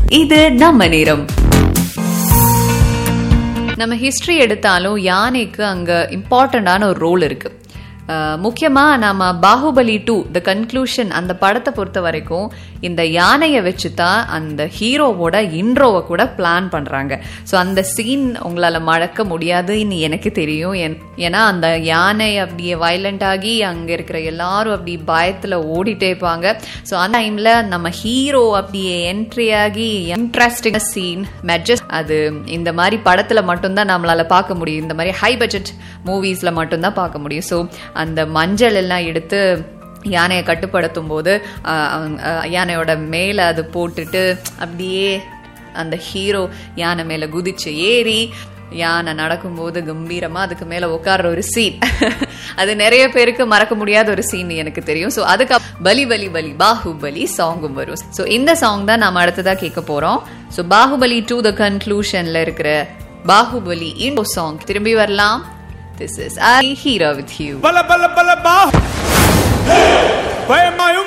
இது நம்ம நேரம் நம்ம ஹிஸ்டரி எடுத்தாலும் யானைக்கு அங்க இம்பார்ட்டண்டான ஒரு ரோல் இருக்கு அஹ், முக்கியமா நம்ம பாகுபலி டூ த கன்க்ளூஷன் அந்த படத்தை பொறுத்த வரைக்கும் இந்த யானையை வச்சு தான் அந்த ஹீரோவோட இன்ட்ரோவை கூட பிளான் பண்றாங்க ஸோ அந்த சீன் உங்களால மறக்க முடியாதுன்னு எனக்கு தெரியும் ஏன்- ஏன்னா அந்த யானை அப்படியே வயலண்ட் ஆகி அங்க இருக்கிற எல்லாரும் அப்படி பயத்துல ஓடிட்டே இருப்பாங்க ஸோ அந்த டைம்ல நம்ம ஹீரோ அப்படியே என்ட்ரி ஆகி இன்ட்ரெஸ்டிங் சீன் மெட்ஜஸ் அது இந்த மாதிரி படத்துல மட்டும்தான் நம்மளால பார்க்க முடியும் இந்த மாதிரி ஹை பட்ஜெட் மூவிஸ்ல மட்டும்தான் பார்க்க முடியும் ஸோ அந்த மஞ்சள் எல்லாம் எடுத்து யானையை கட்டுப்படுத்தும் போது ஆஹ், அவங்க, ஆஹ், யானையோட மேல அது போட்டுட்டு அப்படியே அந்த ஹீரோ யானை மேல குதிச்சு ஏறி யானை நடக்கும்போது கம்பீரமா அதுக்கு மேல உட்கார்ற ஒரு சீன் அது நிறைய பேருக்கு மறக்க முடியாத ஒரு சீன் எனக்கு தெரியும் ஸோ அதுக்கு அப்~ பலி பலி பலி பாகுபலி சாங்கும் வரும் ஸோ இந்த சாங் தான் நாம அடுத்ததா கேட்க போறோம் ஸோ பாகுபலி டு த கன்க்ளூஷன்ல இருக்கிற பாகுபலி இன்டோ சாங் திரும்பி வரலாம் this is I hero with you பல பல பல பா பயமாயும்